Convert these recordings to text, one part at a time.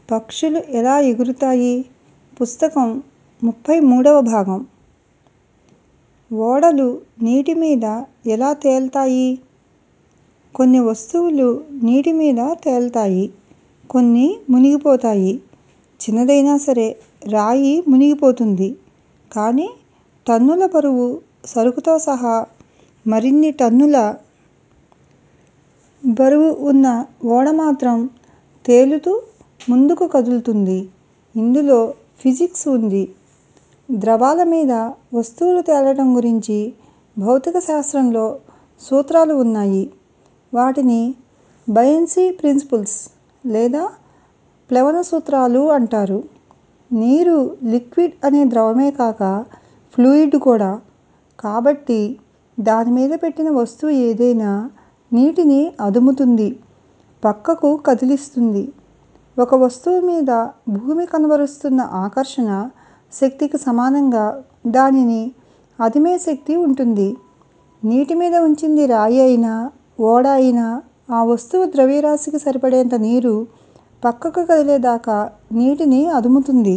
పక్షులు ఎలా ఎగురుతాయి పుస్తకం ముప్పై మూడవ భాగం ఓడలు నీటి మీద ఎలా తేలుతాయి కొన్ని వస్తువులు నీటి మీద తేలుతాయి కొన్ని మునిగిపోతాయి చిన్నదైనా సరే రాయి మునిగిపోతుంది కానీ టన్నుల బరువు సరుకుతో సహా మరిన్ని టన్నుల బరువు ఉన్న ఓడ మాత్రం తేలుతూ ముందుకు కదులుతుంది ఇందులో ఫిజిక్స్ ఉంది ద్రవాల మీద వస్తువులు తేలడం గురించి భౌతిక శాస్త్రంలో సూత్రాలు ఉన్నాయి వాటిని బయాన్సీ ప్రిన్సిపుల్స్ లేదా ప్లవన సూత్రాలు అంటారు నీరు లిక్విడ్ అనే ద్రవమే కాక ఫ్లూయిడ్ కూడా కాబట్టి దాని మీద పెట్టిన వస్తువు ఏదైనా నీటిని అదుముతుంది పక్కకు కదిలిస్తుంది ఒక వస్తువు మీద భూమి కనబరుస్తున్న ఆకర్షణ శక్తికి సమానంగా దానిని అదిమే శక్తి ఉంటుంది నీటి మీద ఉంచింది రాయి అయినా ఓడ అయినా ఆ వస్తువు ద్రవ్యరాశికి సరిపడేంత నీరు పక్కకు కదిలేదాకా నీటిని అదుముతుంది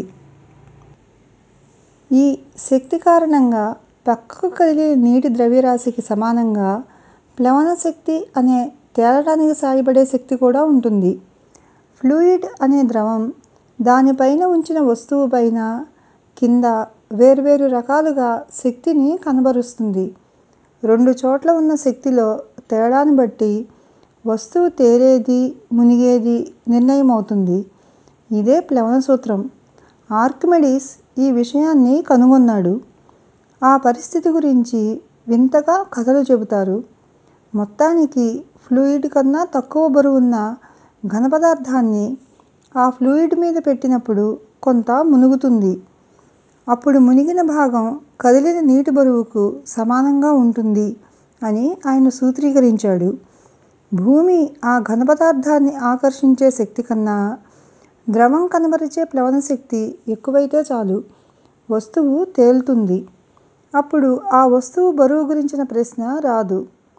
ఈ శక్తి కారణంగా పక్కకు కదిలే నీటి ద్రవ్యరాశికి సమానంగా ప్లవన శక్తి అనే తేలడానికి సాయపడే శక్తి కూడా ఉంటుంది ఫ్లూయిడ్ అనే ద్రవం దాని పైన ఉంచిన వస్తువు పైన కింద వేర్వేరు రకాలుగా శక్తిని కనబరుస్తుంది రెండు చోట్ల ఉన్న శక్తిలో తేడాను బట్టి వస్తువు తేలేది మునిగేది నిర్ణయమవుతుంది ఇదే ప్లవన సూత్రం ఆర్కిమెడీస్ ఈ విషయాన్ని కనుగొన్నాడు ఆ పరిస్థితి గురించి వింతగా కథలు చెబుతారు మొత్తానికి ఫ్లూయిడ్ కన్నా తక్కువ బరువున్న ఘనపదార్థాన్ని ఆ ఫ్లూయిడ్ మీద పెట్టినప్పుడు కొంత మునుగుతుంది అప్పుడు మునిగిన భాగం కదిలిన నీటి బరువుకు సమానంగా ఉంటుంది అని ఆయన సూత్రీకరించాడు భూమి ఆ ఘనపదార్థాన్ని ఆకర్షించే శక్తి కన్నా ద్రవం కనబరిచే ప్లవన శక్తి ఎక్కువైతే చాలు వస్తువు తేలుతుంది అప్పుడు ఆ వస్తువు బరువు గురించిన ప్రశ్న రాదు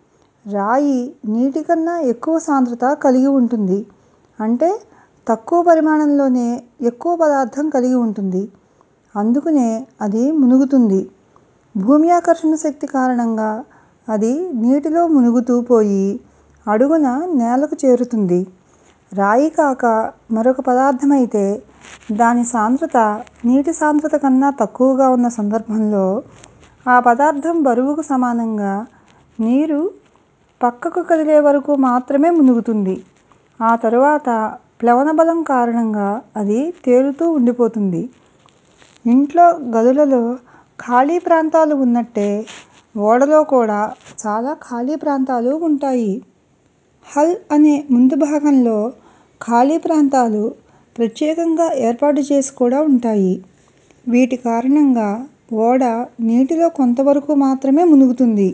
రాయి నీటి కన్నా ఎక్కువ సాంద్రత కలిగి ఉంటుంది అంటే తక్కువ పరిమాణంలోనే ఎక్కువ పదార్థం కలిగి ఉంటుంది అందుకనే అది మునుగుతుంది భూమి ఆకర్షణ శక్తి కారణంగా అది నీటిలో మునుగుతూ పోయి అడుగున నేలకు చేరుతుంది రాయి కాక మరొక పదార్థమైతే దాని సాంద్రత నీటి సాంద్రత కన్నా తక్కువగా ఉన్న సందర్భంలో ఆ పదార్థం బరువుకు సమానంగా నీరు పక్కకు కదిలే వరకు మాత్రమే మునుగుతుంది ఆ తరువాత ప్లవన బలం కారణంగా అది తేలుతూ ఉండిపోతుంది ఇంట్లో గదులలో ఖాళీ ప్రాంతాలు ఉన్నట్టే ఓడలో కూడా చాలా ఖాళీ ప్రాంతాలు ఉంటాయి హల్ అనే ముందు భాగంలో ఖాళీ ప్రాంతాలు ప్రత్యేకంగా ఏర్పాటు చేసి కూడా ఉంటాయి వీటి కారణంగా ఓడ నీటిలో కొంతవరకు మాత్రమే మునుగుతుంది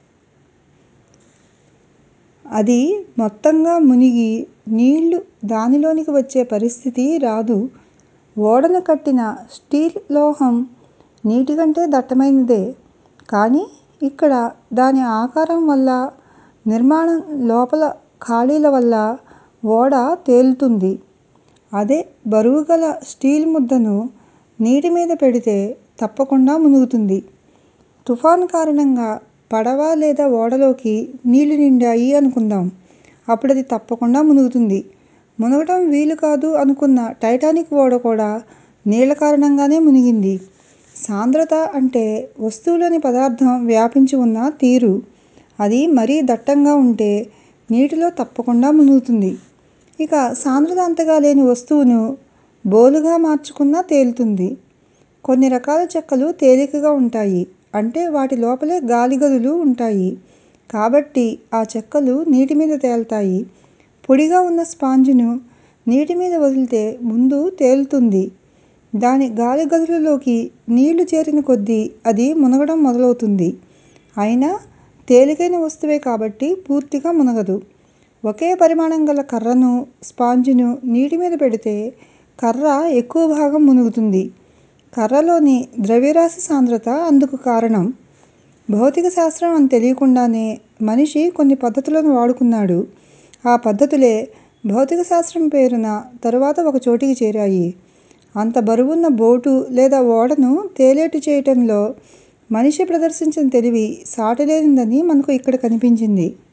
అది మొత్తంగా మునిగి నీళ్లు దానిలోనికి వచ్చే పరిస్థితి రాదు ఓడను కట్టిన స్టీల్ లోహం నీటి కంటే దట్టమైనదే కానీ ఇక్కడ దాని ఆకారం వల్ల నిర్మాణం లోపల ఖాళీల వల్ల ఓడ తేలుతుంది అదే బరువుగల స్టీల్ ముద్దను నీటి మీద పెడితే తప్పకుండా మునుగుతుంది తుఫాను కారణంగా పడవ లేదా ఓడలోకి నీళ్లు నిండాయి అనుకుందాం అప్పుడది తప్పకుండా మునుగుతుంది మునగటం వీలు కాదు అనుకున్న టైటానిక్ ఓడ కూడా నీళ్ల కారణంగానే మునిగింది సాంద్రత అంటే వస్తువులోని పదార్థం వ్యాపించి ఉన్న తీరు అది మరీ దట్టంగా ఉంటే నీటిలో తప్పకుండా మునుగుతుంది ఇక సాంద్రత అంతగా లేని వస్తువును బోలుగా మార్చుకున్నా తేలుతుంది కొన్ని రకాల చెక్కలు తేలికగా ఉంటాయి అంటే వాటి లోపలే గాలి గదులు ఉంటాయి కాబట్టి ఆ చెక్కలు నీటి మీద తేలుతాయి పొడిగా ఉన్న స్పాంజిను నీటి మీద వదిలితే ముందు తేలుతుంది దాని గాలి గదులలోకి నీళ్లు చేరిన కొద్దీ అది మునగడం మొదలవుతుంది అయినా తేలికైన వస్తువే కాబట్టి పూర్తిగా మునగదు ఒకే పరిమాణం గల కర్రను స్పాంజిను నీటి మీద పెడితే కర్ర ఎక్కువ భాగం మునుగుతుంది కర్రలోని ద్రవ్యరాశి సాంద్రత అందుకు కారణం భౌతిక శాస్త్రం అని తెలియకుండానే మనిషి కొన్ని పద్ధతులను వాడుకున్నాడు ఆ పద్ధతులే భౌతిక శాస్త్రం పేరున తరువాత ఒక చోటికి చేరాయి అంత బరువున్న బోటు లేదా ఓడను తేలేటు చేయటంలో మనిషి ప్రదర్శించిన తెలివి సాటిలేనిదని మనకు ఇక్కడ కనిపించింది